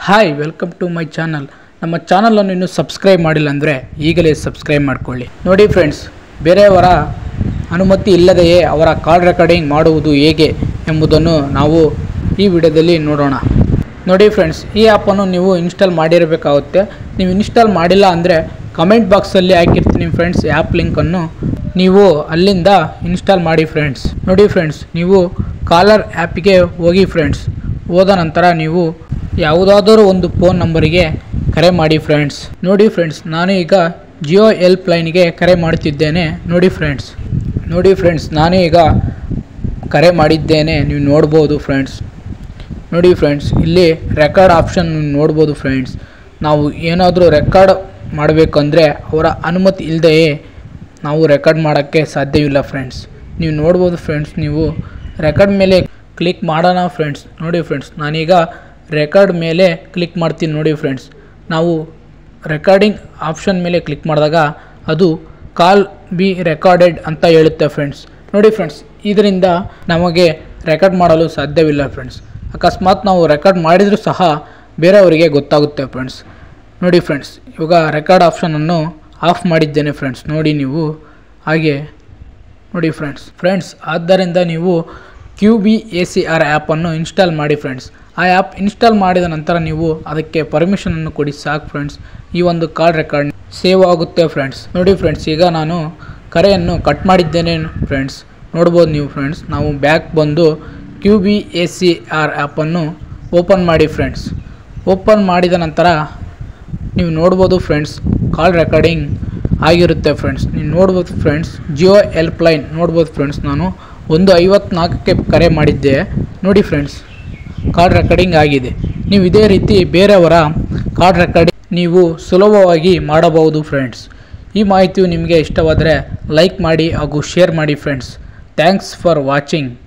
hi welcome to my channel ನಮ್ಮ ಚಾನಲನ್ನು ಇನ್ನೂ ಸಬ್ಸ್ಕ್ರೈಬ್ ಮಾಡಿಲ್ಲ ಅಂದರೆ ಈಗಲೇ ಸಬ್ಸ್ಕ್ರೈಬ್ ಮಾಡಿಕೊಳ್ಳಿ ನೋಡಿ ಫ್ರೆಂಡ್ಸ್ ಬೇರೆಯವರ ಅನುಮತಿ ಇಲ್ಲದೆಯೇ ಅವರ ಕಾಲ್ ರೆಕಾರ್ಡಿಂಗ್ ಮಾಡುವುದು ಹೇಗೆ ಎಂಬುದನ್ನು ನಾವು ಈ ವಿಡಿಯೋದಲ್ಲಿ ನೋಡೋಣ ನೋಡಿ ಫ್ರೆಂಡ್ಸ್ ಈ ಆ್ಯಪನ್ನು ನೀವು ಇನ್ಸ್ಟಾಲ್ ಮಾಡಿರಬೇಕಾಗುತ್ತೆ ನೀವು ಇನ್ಸ್ಟಾಲ್ ಮಾಡಿಲ್ಲ ಅಂದರೆ ಕಮೆಂಟ್ ಬಾಕ್ಸಲ್ಲಿ ಹಾಕಿರ್ತೀನಿ ಫ್ರೆಂಡ್ಸ್ ಆ್ಯಪ್ ಲಿಂಕನ್ನು ನೀವು ಅಲ್ಲಿಂದ ಇನ್ಸ್ಟಾಲ್ ಮಾಡಿ ಫ್ರೆಂಡ್ಸ್ ನೋಡಿ ಫ್ರೆಂಡ್ಸ್ ನೀವು ಕಾಲರ್ ಆ್ಯಪಿಗೆ ಹೋಗಿ ಫ್ರೆಂಡ್ಸ್ ಹೋದ ನಂತರ ನೀವು ಯಾವುದಾದರೂ ಒಂದು ಫೋನ್ ನಂಬರಿಗೆ ಕರೆ ಮಾಡಿ ಫ್ರೆಂಡ್ಸ್ ನೋಡಿ ಫ್ರೆಂಡ್ಸ್ ನಾನು ಈಗ ಜಿಯೋ ಹೆಲ್ಪ್ ಲೈನ್ಗೆ ಕರೆ ಮಾಡುತ್ತಿದ್ದೇನೆ ನೋಡಿ ಫ್ರೆಂಡ್ಸ್ ನೋಡಿ ಫ್ರೆಂಡ್ಸ್ ನಾನು ಈಗ ಕರೆ ಮಾಡಿದ್ದೇನೆ ನೀವು ನೋಡ್ಬೋದು ಫ್ರೆಂಡ್ಸ್ ನೋಡಿ ಫ್ರೆಂಡ್ಸ್ ಇಲ್ಲಿ ರೆಕಾರ್ಡ್ ಆಪ್ಷನ್ ನೋಡ್ಬೋದು ಫ್ರೆಂಡ್ಸ್ ನಾವು ಏನಾದರೂ ರೆಕಾರ್ಡ್ ಮಾಡಬೇಕಂದ್ರೆ ಅವರ ಅನುಮತಿ ಇಲ್ಲದೆಯೇ ನಾವು ರೆಕಾರ್ಡ್ ಮಾಡೋಕ್ಕೆ ಸಾಧ್ಯವಿಲ್ಲ ಫ್ರೆಂಡ್ಸ್ ನೀವು ನೋಡ್ಬೋದು ಫ್ರೆಂಡ್ಸ್ ನೀವು ರೆಕಾರ್ಡ್ ಮೇಲೆ ಕ್ಲಿಕ್ ಮಾಡೋಣ ಫ್ರೆಂಡ್ಸ್ ನೋಡಿ ಫ್ರೆಂಡ್ಸ್ ನಾನೀಗ ರೆಕಾರ್ಡ್ ಮೇಲೆ ಕ್ಲಿಕ್ ಮಾಡ್ತೀನಿ ನೋಡಿ ಫ್ರೆಂಡ್ಸ್ ನಾವು ರೆಕಾರ್ಡಿಂಗ್ ಆಪ್ಷನ್ ಮೇಲೆ ಕ್ಲಿಕ್ ಮಾಡಿದಾಗ ಅದು ಕಾಲ್ ಬಿ ರೆಕಾರ್ಡೆಡ್ ಅಂತ ಹೇಳುತ್ತೆ ಫ್ರೆಂಡ್ಸ್ ನೋಡಿ ಫ್ರೆಂಡ್ಸ್ ಇದರಿಂದ ನಮಗೆ ರೆಕಾರ್ಡ್ ಮಾಡಲು ಸಾಧ್ಯವಿಲ್ಲ ಫ್ರೆಂಡ್ಸ್ ಅಕಸ್ಮಾತ್ ನಾವು ರೆಕಾರ್ಡ್ ಮಾಡಿದರೂ ಸಹ ಬೇರೆಯವರಿಗೆ ಗೊತ್ತಾಗುತ್ತೆ ಫ್ರೆಂಡ್ಸ್ ನೋಡಿ ಫ್ರೆಂಡ್ಸ್ ಇವಾಗ ರೆಕಾರ್ಡ್ ಆಪ್ಷನನ್ನು ಆಫ್ ಮಾಡಿದ್ದೇನೆ ಫ್ರೆಂಡ್ಸ್ ನೋಡಿ ನೀವು ಹಾಗೆ ನೋಡಿ ಫ್ರೆಂಡ್ಸ್ ಫ್ರೆಂಡ್ಸ್ ಆದ್ದರಿಂದ ನೀವು Q B A C R ಆ್ಯಪನ್ನು ಇನ್ಸ್ಟಾಲ್ ಮಾಡಿ ಫ್ರೆಂಡ್ಸ್ ಆ ಆ್ಯಪ್ ಇನ್ಸ್ಟಾಲ್ ಮಾಡಿದ ನಂತರ ನೀವು ಅದಕ್ಕೆ ಪರ್ಮಿಷನನ್ನು ಕೊಡಿ ಸಾಕು ಫ್ರೆಂಡ್ಸ್ ಈ ಒಂದು ಕಾಲ್ ರೆಕಾರ್ಡ್ ಸೇವ್ ಆಗುತ್ತೆ ಫ್ರೆಂಡ್ಸ್ ನೋಡಿ ಫ್ರೆಂಡ್ಸ್ ಈಗ ನಾನು ಕರೆಯನ್ನು ಕಟ್ ಮಾಡಿದ್ದೇನೆ ಫ್ರೆಂಡ್ಸ್ ನೋಡ್ಬೋದು ನೀವು ಫ್ರೆಂಡ್ಸ್ ನಾವು ಬ್ಯಾಕ್ ಬಂದು Q B A C R ಆ್ಯಪನ್ನು ಓಪನ್ ಮಾಡಿ ಫ್ರೆಂಡ್ಸ್ ಓಪನ್ ಮಾಡಿದ ನಂತರ ನೀವು ನೋಡ್ಬೋದು ಫ್ರೆಂಡ್ಸ್ ಕಾಲ್ ರೆಕಾರ್ಡಿಂಗ್ ಆಗಿರುತ್ತೆ ಫ್ರೆಂಡ್ಸ್ ನೀವು ನೋಡ್ಬೋದು ಫ್ರೆಂಡ್ಸ್ ಜಿಯೋ ಹೆಲ್ಪ್ ಲೈನ್ ನೋಡ್ಬೋದು ಫ್ರೆಂಡ್ಸ್ ನಾನು ಒಂದು ಐವತ್ನಾಲ್ಕಕ್ಕೆ ಕರೆ ಮಾಡಿದ್ದೆ ನೋಡಿ ಫ್ರೆಂಡ್ಸ್ ಕಾಲ್ ರೆಕಾರ್ಡಿಂಗ್ ಆಗಿದೆ ನೀವು ಇದೇ ರೀತಿ ಬೇರೆಯವರ ಕಾಲ್ ರೆಕಾರ್ಡಿಂಗ್ ನೀವು ಸುಲಭವಾಗಿ ಮಾಡಬಹುದು ಫ್ರೆಂಡ್ಸ್ ಈ ಮಾಹಿತಿಯು ನಿಮಗೆ ಇಷ್ಟವಾದರೆ ಲೈಕ್ ಮಾಡಿ ಹಾಗೂ ಶೇರ್ ಮಾಡಿ ಫ್ರೆಂಡ್ಸ್ ಥ್ಯಾಂಕ್ಸ್ ಫಾರ್ ವಾಚಿಂಗ್